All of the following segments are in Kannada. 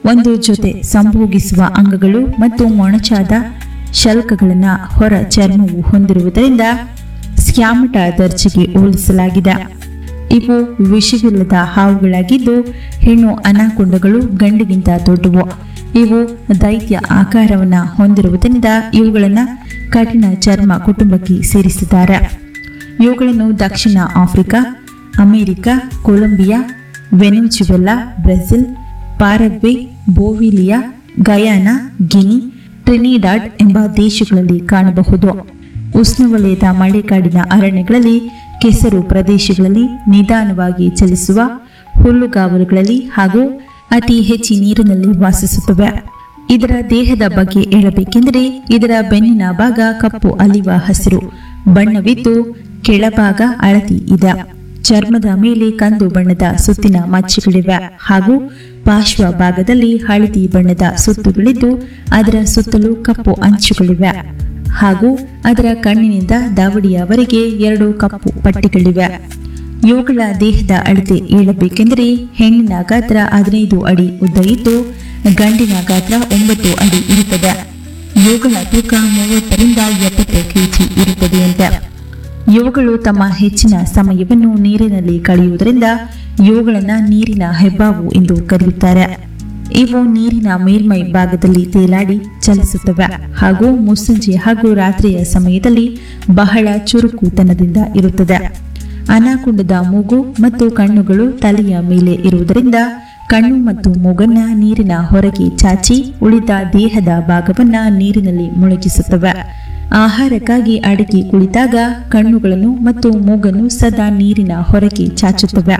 ಒಂದು ಜೊತೆ ಸಂಭೋಗಿಸುವ ಅಂಗಗಳು ಮತ್ತು ಮೊಣಚಾದ ಶಲ್ಕಗಳನ್ನು ಹೊರ ಚರ್ಮವು ಹೊಂದಿರುವುದರಿಂದ ಸ್ಕ್ಯಾಮಟ ದರ್ಜೆಗೆ ಹೋಲಿಸಲಾಗಿದೆ ಇವು ವಿಷವಿಲ್ಲದ ಹಾವುಗಳಾಗಿದ್ದು ಹೆಣ್ಣು ಅನಾಕೊಂಡಗಳು ಗಂಡಿಗಿಂತ ದೊಡ್ಡವು ಇವು ದೈತ್ಯ ಆಕಾರವನ್ನು ಹೊಂದಿರುವುದರಿಂದ ಇವುಗಳನ್ನು ಕಠಿಣ ಚರ್ಮ ಕುಟುಂಬಕ್ಕೆ ಸೇರಿಸಿದ್ದಾರೆ ಇವುಗಳನ್ನು ದಕ್ಷಿಣ Africa America Colombia Venezuela Brazil Paraguay Bolivia Guyana Guinea Trinidad ಎಂಬ ದೇಶಗಳಲ್ಲಿ ಕಾಣಬಹುದು ಉಷ್ಣವಲಯದ ಮಳೆಕಾಡಿನ ಅರಣ್ಯಗಳಲ್ಲಿ ಕೆಸರು ಪ್ರದೇಶಗಳಲ್ಲಿ ನಿಧಾನವಾಗಿ ಚಲಿಸುವ ಹುಲ್ಲುಗಾವಲುಗಳಲ್ಲಿ ಹಾಗೂ ಅತಿ ಹೆಚ್ಚಿ ನೀರಿನಲ್ಲಿ ವಾಸಿಸುತ್ತವೆ ಇದರ ದೇಹದ ಬಗ್ಗೆ ಹೇಳಬೇಕೆಂದರೆ ಇದರ ಬೆನ್ನಿನ ಭಾಗ ಕಪ್ಪು ಅಲಿವ ಹಸಿರು ಬಣ್ಣವಿದ್ದು ಕೆಳಭಾಗ ಹಳದಿ ಇದೆ ಚರ್ಮದ ಮೇಲೆ ಕಂದು ಬಣ್ಣದ ಸುತ್ತಿನ ಮಚ್ಚೆಗಳಿವೆ ಹಾಗೂ ಪಾರ್ಶ್ವ ಭಾಗದಲ್ಲಿ ಹಳದಿ ಬಣ್ಣದ ಸುತ್ತುಗಳಿದ್ದು ಅದರ ಸುತ್ತಲೂ ಕಪ್ಪು ಅಂಚುಗಳಿವೆ ಹಾಗೂ ಅದರ ಕಣ್ಣಿನಿಂದ ದಾವಡಿಯವರೆಗೆ ಎರಡು ಕಪ್ಪು ಪಟ್ಟಿಗಳಿವೆ ಇವುಗಳ ದೇಹದ ಅಳತೆ ಹೇಳಬೇಕೆಂದರೆ ಹೆಣ್ಣಿನ ಗಾತ್ರ ಹದಿನೈದು ಅಡಿ ಉದ್ದ ಇದ್ದು ಗಂಡಿನ ಗಾತ್ರ ಒಂಬತ್ತು ಅಡಿ ಇರುತ್ತದೆ ಇವುಗಳ ತೂಕ ಮೂವತ್ತರಿಂದ ಎಪ್ಪತ್ತು ಕೆಜಿ ಇರುತ್ತದೆಯಂತೆ ಇವುಗಳು ತಮ್ಮ ಹೆಚ್ಚಿನ ಸಮಯವನ್ನು ನೀರಿನಲ್ಲಿ ಕಳೆಯುವುದರಿಂದ ಇವುಗಳನ್ನು ನೀರಿನ ಹೆಬ್ಬಾವು ಎಂದು ಕರೆಯುತ್ತಾರೆ ಇವು ನೀರಿನ ಮೇಲ್ಮೈ ಭಾಗದಲ್ಲಿ ತೇಲಾಡಿ ಚಲಿಸುತ್ತವೆ ಹಾಗೂ ಮುಸ್ಸಂಜೆ ಹಾಗೂ ರಾತ್ರಿಯ ಸಮಯದಲ್ಲಿ ಬಹಳ ಚುರುಕುತನದಿಂದ ಇರುತ್ತದೆ ಅನಾಕುಂಡದ ಮೂಗು ಮತ್ತು ಕಣ್ಣುಗಳು ತಲೆಯ ಮೇಲೆ ಇರುವುದರಿಂದ ಕಣ್ಣು ಮತ್ತು ಮೂಗನ್ನ ನೀರಿನ ಹೊರಗೆ ಚಾಚಿ ಉಳಿದ ದೇಹದ ಭಾಗವನ್ನ ನೀರಿನಲ್ಲಿ ಮುಳುಗಿಸುತ್ತವೆ ಆಹಾರಕ್ಕಾಗಿ ಅಡಗಿ ಕುಳಿತಾಗ ಕಣ್ಣುಗಳನ್ನು ಮತ್ತು ಮೂಗನ್ನು ಸದಾ ನೀರಿನ ಹೊರಗೆ ಚಾಚುತ್ತವೆ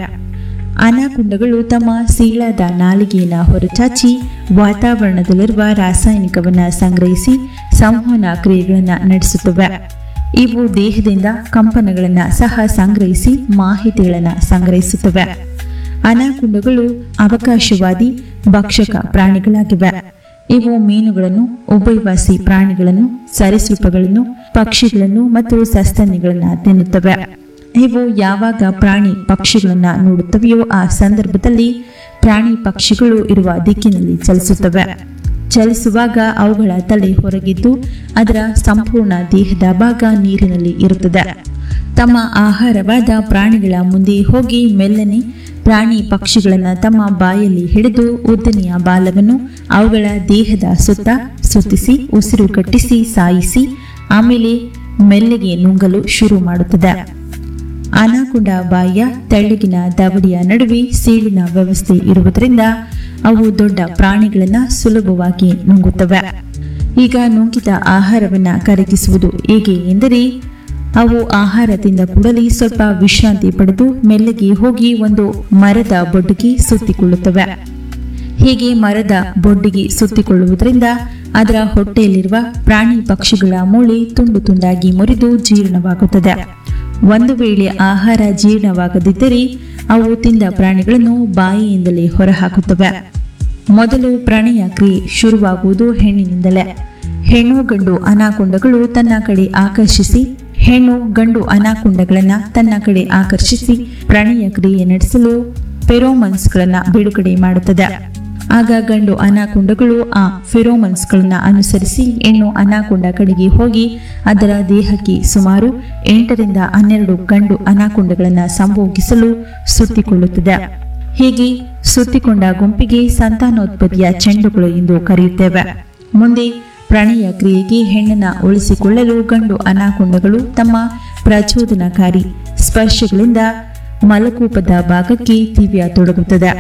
ಅನಾಕುಂಡಗಳು ತಮ್ಮ ಸೀಳಾದ ನಾಲಿಗೆಯನ್ನು ಹೊರಚಾಚಿ ವಾತಾವರಣದಲ್ಲಿರುವ ರಾಸಾಯನಿಕವನ್ನು ಸಂಗ್ರಹಿಸಿ ಸಂವಹನ ಕ್ರಿಯೆಗಳನ್ನು ನಡೆಸುತ್ತವೆ ಇವು ದೇಹದಿಂದ ಕಂಪನಗಳನ್ನು ಸಹ ಸಂಗ್ರಹಿಸಿ ಮಾಹಿತಿಗಳನ್ನು ಸಂಗ್ರಹಿಸುತ್ತವೆ ಅನಾಕುಂಡಗಳು ಅವಕಾಶವಾದಿ ಭಕ್ಷಕ ಪ್ರಾಣಿಗಳಾಗಿವೆ ಇವು ಮೀನುಗಳನ್ನು ಉಭಯವಾಸಿ ಪ್ರಾಣಿಗಳನ್ನು ಸರೀಸೃಪಗಳನ್ನು ಪಕ್ಷಿಗಳನ್ನು ಮತ್ತು ಸಸ್ತನಿಗಳನ್ನು ತಿನ್ನುತ್ತವೆ ಇವು ಯಾವಾಗ ಪ್ರಾಣಿ ಪಕ್ಷಿಗಳನ್ನ ನೋಡುತ್ತವೆಯೋ ಆ ಸಂದರ್ಭದಲ್ಲಿ ಪ್ರಾಣಿ ಪಕ್ಷಿಗಳು ಇರುವ ದಿಕ್ಕಿನಲ್ಲಿ ಚಲಿಸುತ್ತವೆ ಚಲಿಸುವಾಗ ಅವುಗಳ ತಲೆ ಹೊರಗಿದ್ದು ಅದರ ಸಂಪೂರ್ಣ ದೇಹದ ಭಾಗ ನೀರಿನಲ್ಲಿ ಇರುತ್ತದೆ ತಮ್ಮ ಆಹಾರವಾದ ಪ್ರಾಣಿಗಳ ಮುಂದೆ ಹೋಗಿ ಮೆಲ್ಲನೆ ಪ್ರಾಣಿ ಪಕ್ಷಿಗಳನ್ನು ತಮ್ಮ ಬಾಯಲ್ಲಿ ಹಿಡಿದು ಉದ್ದನೆಯ ಬಾಲವನ್ನು ಅವುಗಳ ದೇಹದ ಸುತ್ತ ಸುತ್ತಿಸಿ ಉಸಿರು ಕಟ್ಟಿಸಿ ಸಾಯಿಸಿ ಆಮೇಲೆ ಮೆಲ್ಲಗೆ ನುಂಗಲು ಶುರು ಮಾಡುತ್ತದೆ ಅನಾಕುಂಡ ಬಾಯಿಯ ತೆಳ್ಳಗಿನ ದವಡಿಯ ನಡುವೆ ಸೀಳಿನ ವ್ಯವಸ್ಥೆ ಇರುವುದರಿಂದ ಅವು ದೊಡ್ಡ ಪ್ರಾಣಿಗಳನ್ನು ಸುಲಭವಾಗಿ ನುಂಗುತ್ತವೆ ಈಗ ನುಂಗಿದ ಆಹಾರವನ್ನು ಕರಗಿಸುವುದು ಹೇಗೆ ಎಂದರೆ ಅವು ಆಹಾರ ತಿಂದ ಕೂಡಲೇ ಸ್ವಲ್ಪ ವಿಶ್ರಾಂತಿ ಪಡೆದು ಮೆಲ್ಲಗೆ ಹೋಗಿ ಒಂದು ಮರದ ಬೊಡ್ಡಿಗೆ ಸುತ್ತಿಕೊಳ್ಳುತ್ತವೆ ಹೀಗೆ ಮರದ ಬೊಡ್ಡಿಗೆ ಸುತ್ತಿಕೊಳ್ಳುವುದರಿಂದ ಅದರ ಹೊಟ್ಟೆಯಲ್ಲಿರುವ ಪ್ರಾಣಿ ಪಕ್ಷಿಗಳ ಮೂಳೆ ತುಂಡು ತುಂಡಾಗಿ ಮುರಿದು ಜೀರ್ಣವಾಗುತ್ತದೆ ಒಂದು ವೇಳೆ ಆಹಾರ ಜೀರ್ಣವಾಗದಿದ್ದರೆ ಅವು ತಿಂದ ಪ್ರಾಣಿಗಳನ್ನು ಬಾಯಿಯಿಂದಲೇ ಹೊರಹಾಕುತ್ತವೆ ಮೊದಲು ಪ್ರಣಯ ಕ್ರಿಯೆ ಶುರುವಾಗುವುದು ಹೆಣ್ಣಿನಿಂದಲೇ ಹೆಣ್ಣು ಗಂಡು ಅನಾಕೊಂಡಗಳು ತನ್ನ ಕಡೆ ಆಕರ್ಷಿಸಿ ಹೆಣ್ಣು ಗಂಡು ಅನಾಕೊಂಡಗಳನ್ನ ತನ್ನ ಕಡೆ ಆಕರ್ಷಿಸಿ ಪ್ರಣಯ ಕ್ರಿಯೆ ನಡೆಸಲು ಫೆರೋಮನ್ಸ್ಗಳನ್ನ ಬಿಡುಗಡೆ ಮಾಡುತ್ತದೆ ಆಗ ಗಂಡು ಅನಾಕೊಂಡಗಳು ಆ ಫೆರೋಮನ್ಸ್ಗಳನ್ನ ಅನುಸರಿಸಿ ಹೆಣ್ಣು ಅನಾಕೊಂಡ ಕಡೆಗೆ ಹೋಗಿ ಅದರ ದೇಹಕ್ಕೆ ಸುಮಾರು ಎಂಟರಿಂದ ಹನ್ನೆರಡು ಗಂಡು ಅನಾಕೊಂಡಗಳನ್ನು ಸಂಭೋಗಿಸಲು ಸುತ್ತಿಕೊಳ್ಳುತ್ತದೆ ಹೀಗೆ ಸುತ್ತಿಕೊಂಡ ಗುಂಪಿಗೆ ಸಂತಾನೋತ್ಪತ್ತಿಯ ಚೆಂಡುಗಳು ಎಂದು ಕರೆಯುತ್ತೇವೆ ಮುಂದೆ ಪ್ರಣಯ ಕ್ರಿಯೆಗೆ ಹೆಣ್ಣನ್ನ ಉಳಿಸಿಕೊಳ್ಳಲು ಗಂಡು ಅನಾಕೊಂಡಗಳು ತಮ್ಮ ಪ್ರಚೋದನಕಾರಿ ಸ್ಪರ್ಶಗಳಿಂದ ಮಲಕೂಪದ ಭಾಗಕ್ಕೆ ದಿವ್ಯ ತೊಡಗುತ್ತದೆ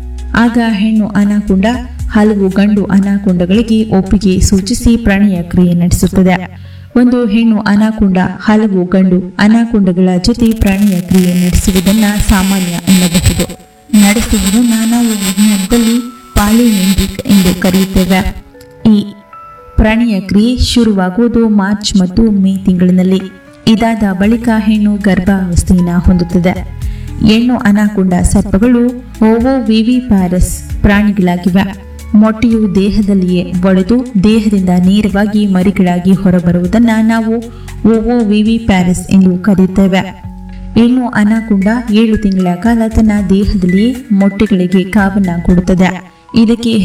ಆಗ ಹೆಣ್ಣು ಅನಾಕೊಂಡ ಹಲವು ಗಂಡು ಅನಾಕೊಂಡಗಳಿಗೆ ಒಪ್ಪಿಗೆ ಸೂಚಿಸಿ ಪ್ರಣಯ ಕ್ರಿಯೆ ನಡೆಸುತ್ತದೆ ಒಂದು ಹೆಣ್ಣು ಅನಾಕೊಂಡ ಹಲವು ಗಂಡು ಅನಾಕೊಂಡಗಳ ಜೊತೆ ಪ್ರಣಯ ಕ್ರಿಯೆ ನಡೆಸುವುದನ್ನ ಸಾಮಾನ್ಯ ಎನ್ನಬಹುದು ನಡೆಸುವುದನ್ನ ನಾವು ವಿಜ್ಞಾನದಲ್ಲಿ ಪಾಲಿನೆಂಡ್ರಿಕ್ ಎಂದು ಕರೆಯುತ್ತೇವೆ ಈ ಪ್ರಣಯ ಕ್ರಿಯೆ ಶುರುವಾಗುವುದು ಮಾರ್ಚ್ ಮತ್ತು ಮೇ ತಿಂಗಳಿನಲ್ಲಿ ಇದಾದ ಬಳಿಕ ಹೆಣ್ಣು ಗರ್ಭಾವಸ್ಥೆಯನ್ನು ಹೊಂದುತ್ತದೆ ಹೆಣ್ಣು ಅನಾಕೊಂಡ ಸರ್ಪಗಳು ಓವೋ ವಿವಿ ಪ್ಯಾರಸ್ ಪ್ರಾಣಿಗಳಾಗಿವೆ ಮೊಟ್ಟೆಯು ದೇಹದಲ್ಲಿಯೇ ಒಡೆದು ದೇಹದಿಂದ ನೇರವಾಗಿ ಮರಿಗಳಾಗಿ ಹೊರಬರುವುದನ್ನ ನಾವು ಓವೋ ವಿವಿ ಪ್ಯಾರಸ್ ಎಂದು ಕರೆಯುತ್ತೇವೆ ಹೆಣ್ಣು ಅನಾಕೊಂಡ ಏಳು ತಿಂಗಳ ಕಾಲ ತನ್ನ ದೇಹದಲ್ಲಿಯೇ ಮೊಟ್ಟೆಗಳಿಗೆ ಕಾವನ್ನ ಕೊಡುತ್ತದೆ ಇದಕ್ಕೆ